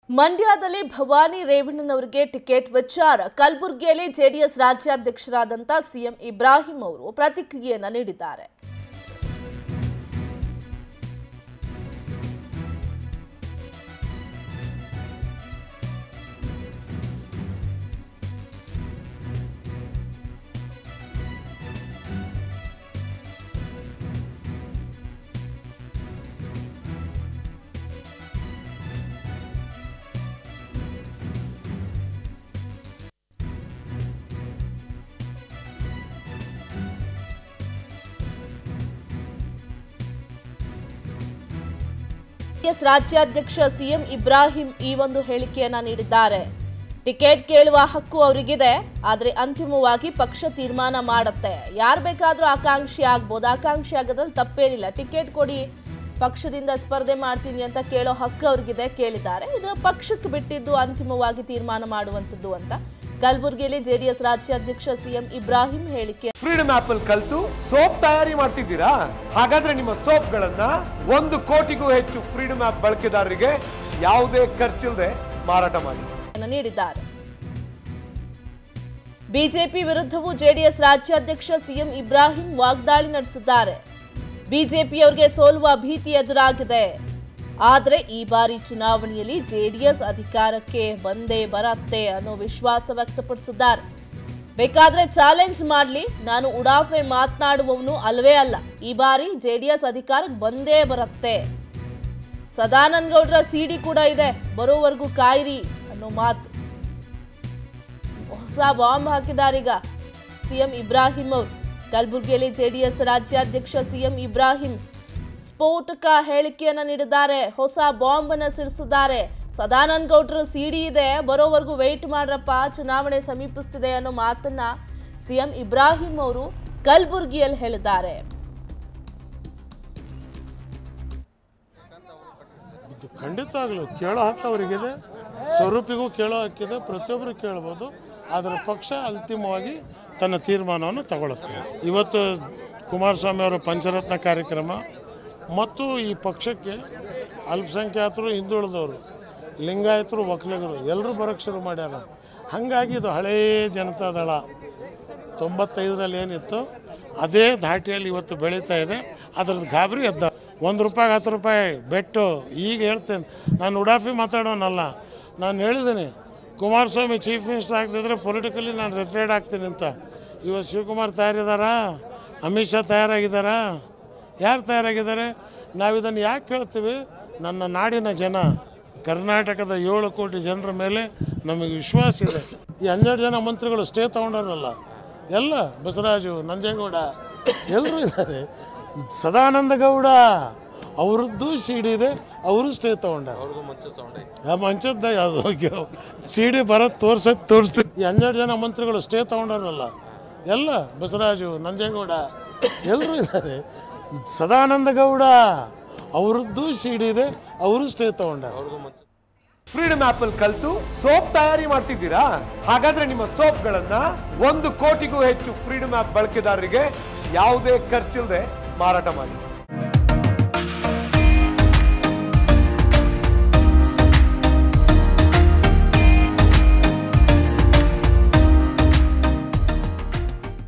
ಮಂಡ್ಯದಲ್ಲಿ ಭವಾನಿ ರೇವಣ್ಣನವರಿಗೆ ಟಿಕೆಟ್ ವಿಚಾರ ಕಲಬುರಗಿಯಲ್ಲಿ ಜೆಡಿಎಸ್ ರಾಜ್ಯಾಧ್ಯಕ್ಷರಾದಂಥ ಸಿಎಂ ಇಬ್ರಾಹಿಂ ಅವರು ಪ್ರತಿಕ್ರಿಯೆಯನ್ನ ನೀಡಿದ್ದಾರೆ ಜೆಡಿಎಸ್ ರಾಜ್ಯಾಧ್ಯಕ್ಷ ಸಿಎಂ ಇಬ್ರಾಹಿಂ ಈ ಒಂದು ಹೇಳಿಕೆಯನ್ನ ನೀಡಿದ್ದಾರೆ ಟಿಕೆಟ್ ಕೇಳುವ ಹಕ್ಕು ಅವರಿಗಿದೆ ಆದರೆ ಅಂತಿಮವಾಗಿ ಪಕ್ಷ ತೀರ್ಮಾನ ಮಾಡುತ್ತೆ ಯಾರು ಬೇಕಾದ್ರೂ ಆಕಾಂಕ್ಷಿ ಆಗ್ಬೋದು ಆಕಾಂಕ್ಷಿ ಆಗೋದ್ರಲ್ಲಿ ತಪ್ಪೇನಿಲ್ಲ ಟಿಕೆಟ್ ಕೊಡಿ ಪಕ್ಷದಿಂದ ಸ್ಪರ್ಧೆ ಮಾಡ್ತೀನಿ ಅಂತ ಕೇಳೋ ಹಕ್ಕು ಅವ್ರಿಗಿದೆ ಕೇಳಿದ್ದಾರೆ ಇದು ಪಕ್ಷಕ್ಕೆ ಬಿಟ್ಟಿದ್ದು ಅಂತಿಮವಾಗಿ ತೀರ್ಮಾನ ಮಾಡುವಂಥದ್ದು ಅಂತ ಕಲಬುರಗಿಯಲ್ಲಿ ಜೆಡಿಎಸ್ ರಾಜ್ಯಾಧ್ಯಕ್ಷ ಸಿಎಂ ಇಬ್ರಾಹಿಂ ಹೇಳಿಕೆ ಫ್ರೀಡಮ್ ಆಪ್ ಅಲ್ಲಿ ಕಲ್ತು ಸೋಪ್ ತಯಾರಿ ಮಾಡ್ತಿದ್ದೀರಾ ಹಾಗಾದ್ರೆ ನಿಮ್ಮ ಸೋಪ್ಗಳನ್ನ ಒಂದು ಕೋಟಿಗೂ ಹೆಚ್ಚು ಫ್ರೀಡಮ್ ಆಪ್ ಬಳಕೆದಾರರಿಗೆ ಯಾವುದೇ ಖರ್ಚಿಲ್ಲದೆ ಮಾರಾಟ ಮಾಡಿ ನೀಡಿದ್ದಾರೆ ಬಿಜೆಪಿ ವಿರುದ್ಧವೂ ಜೆಡಿಎಸ್ ರಾಜ್ಯಾಧ್ಯಕ್ಷ ಸಿಎಂ ಇಬ್ರಾಹಿಂ ವಾಗ್ದಾಳಿ ನಡೆಸಿದ್ದಾರೆ ಬಿಜೆಪಿಯವರಿಗೆ ಸೋಲುವ ಭೀತಿ ಎದುರಾಗಿದೆ ಆದರೆ ಈ ಬಾರಿ ಚುನಾವಣೆಯಲ್ಲಿ ಜೆಡಿಎಸ್ ಅಧಿಕಾರಕ್ಕೆ ಬಂದೇ ಬರತ್ತೆ ಅನ್ನೋ ವಿಶ್ವಾಸ ವ್ಯಕ್ತಪಡಿಸಿದ್ದಾರೆ ಬೇಕಾದ್ರೆ ಚಾಲೆಂಜ್ ಮಾಡಲಿ ನಾನು ಉಡಾಫೆ ಮಾತನಾಡುವವನು ಅಲ್ವೇ ಅಲ್ಲ ಈ ಬಾರಿ ಜೆಡಿಎಸ್ ಅಧಿಕಾರಕ್ಕೆ ಬಂದೇ ಬರುತ್ತೆ ಸದಾನಂದ ಗೌಡ್ರ ಸಿಡಿ ಕೂಡ ಇದೆ ಬರೋವರೆಗೂ ಕಾಯಿರಿ ಅನ್ನೋ ಮಾತು ಹೊಸ ಬಾಂಬ್ ಹಾಕಿದಾರೀಗ ಸಿಎಂ ಇಬ್ರಾಹಿಂ ಅವರು ಕಲಬುರಗಿಯಲ್ಲಿ ಜೆಡಿಎಸ್ ರಾಜ್ಯಾಧ್ಯಕ್ಷ ಸಿಎಂ ಇಬ್ರಾಹಿಂ ಸ್ಫೋಟಕ ಹೇಳಿಕೆಯನ್ನ ನೀಡಿದ್ದಾರೆ ಹೊಸ ಬಾಂಬ್ ಅನ್ನ ಸಿಡಿಸಿದ್ದಾರೆ ಸದಾನಂದ ಗೌಡ್ರ ಸಿಡಿ ಇದೆ ಬರೋವರೆಗೂ ವೆಯ್ಟ್ ಮಾಡ್ರಪ್ಪ ಚುನಾವಣೆ ಸಮೀಪಿಸ್ತಿದೆ ಅನ್ನೋ ಮಾತನ್ನ ಸಿಎಂ ಇಬ್ರಾಹಿಂ ಅವರು ಕಲಬುರಗಿಯಲ್ಲಿ ಹೇಳಿದ್ದಾರೆ ಇದು ಖಂಡಿತವಾಗ್ಲೂ ಕೇಳೋ ಹಕ್ಕು ಅವರಿಗಿದೆ ಸ್ವರೂಪಿಗೂ ಕೇಳೋ ಹಕ್ಕಿದೆ ಪ್ರತಿಯೊಬ್ಬರು ಕೇಳ್ಬೋದು ಆದರೆ ಪಕ್ಷ ಅಂತಿಮವಾಗಿ ತನ್ನ ತೀರ್ಮಾನವನ್ನು ತಗೊಳುತ್ತೆ ಇವತ್ತು ಕುಮಾರಸ್ವಾಮಿ ಅವರ ಪಂಚರತ್ನ ಕಾರ್ಯಕ್ರಮ ಮತ್ತು ಈ ಪಕ್ಷಕ್ಕೆ ಅಲ್ಪಸಂಖ್ಯಾತರು ಹಿಂದುಳಿದವರು ಲಿಂಗಾಯತರು ಒಕ್ಕಲಿಗರು ಎಲ್ಲರೂ ಬರೋಕ್ಕೆ ಶುರು ಮಾಡ್ಯಾರ ಹಾಗಾಗಿ ಇದು ಹಳೇ ಜನತಾದಳ ತೊಂಬತ್ತೈದರಲ್ಲಿ ಏನಿತ್ತು ಅದೇ ಧಾಟಿಯಲ್ಲಿ ಇವತ್ತು ಬೆಳೀತಾ ಇದೆ ಅದ್ರದ್ದು ಗಾಬರಿ ಎದ್ದ ಒಂದು ರೂಪಾಯಿ ಹತ್ತು ರೂಪಾಯಿ ಬೆಟ್ಟು ಈಗ ಹೇಳ್ತೇನೆ ನಾನು ಉಡಾಫಿ ಮಾತಾಡೋನಲ್ಲ ನಾನು ಹೇಳಿದ್ದೀನಿ ಕುಮಾರಸ್ವಾಮಿ ಚೀಫ್ ಮಿನಿಸ್ಟರ್ ಆಗ್ತಿದ್ರೆ ಪೊಲಿಟಿಕಲಿ ನಾನು ರಿಟೈರ್ಡ್ ಆಗ್ತೀನಿ ಅಂತ ಇವತ್ತು ಶಿವಕುಮಾರ್ ತಯಾರಿದ್ದಾರಾ ಅಮಿತ್ ಶಾ ತಯಾರಾಗಿದ್ದಾರಾ ಯಾರು ತಯಾರಾಗಿದ್ದಾರೆ ನಾವು ಇದನ್ನು ಯಾಕೆ ಕೇಳ್ತೀವಿ ನನ್ನ ನಾಡಿನ ಜನ ಕರ್ನಾಟಕದ ಏಳು ಕೋಟಿ ಜನರ ಮೇಲೆ ನಮಗೆ ವಿಶ್ವಾಸ ಇದೆ ಈ ಹನ್ನೆರಡು ಜನ ಮಂತ್ರಿಗಳು ಸ್ಟೇ ತೊಗೊಂಡಾರಲ್ಲ ಎಲ್ಲ ಬಸವರಾಜು ನಂಜೇಗೌಡ ಎಲ್ಲರೂ ಇದ್ದಾರೆ ಇದ್ ಸದಾನಂದ ಗೌಡ ಅವ್ರದ್ದು ಸಿಡಿ ಇದೆ ಅವರು ಸ್ಟೇ ತೊಗೊಂಡಾರ ಆ ಮಂಚದ ಅದು ಸಿಡಿ ಬರೋದು ತೋರ್ಸೋದು ತೋರಿಸ್ತೀವಿ ಈ ಹನ್ನೆರಡು ಜನ ಮಂತ್ರಿಗಳು ಸ್ಟೇ ತೊಗೊಂಡಾರಲ್ಲ ಎಲ್ಲ ಬಸವರಾಜು ನಂಜೇಗೌಡ ಎಲ್ಲರೂ ಇದ್ದಾರೆ ಇದ್ ಸದಾನಂದ ಗೌಡ ಅವ್ರದ್ದು ಸಿಡಿ ಇದೆ ಅವರು ಸ್ಟೇ ತೊಗೊಂಡಾರ ಫ್ರೀಡಮ್ ಆಪ್ ಅಲ್ಲಿ ಕಲ್ತು ಸೋಪ್ ತಯಾರಿ ಮಾಡ್ತಿದ್ದೀರಾ ಹಾಗಾದ್ರೆ ನಿಮ್ಮ ಸೋಪ್ಗಳನ್ನ ಒಂದು ಕೋಟಿಗೂ ಹೆಚ್ಚು ಫ್ರೀಡಮ್ ಆಪ್ ಬಳಕೆದಾರರಿಗೆ ಯಾವುದೇ ಖರ್ಚಿಲ್ಲದೆ ಮಾರಾಟ ಮಾಡಿ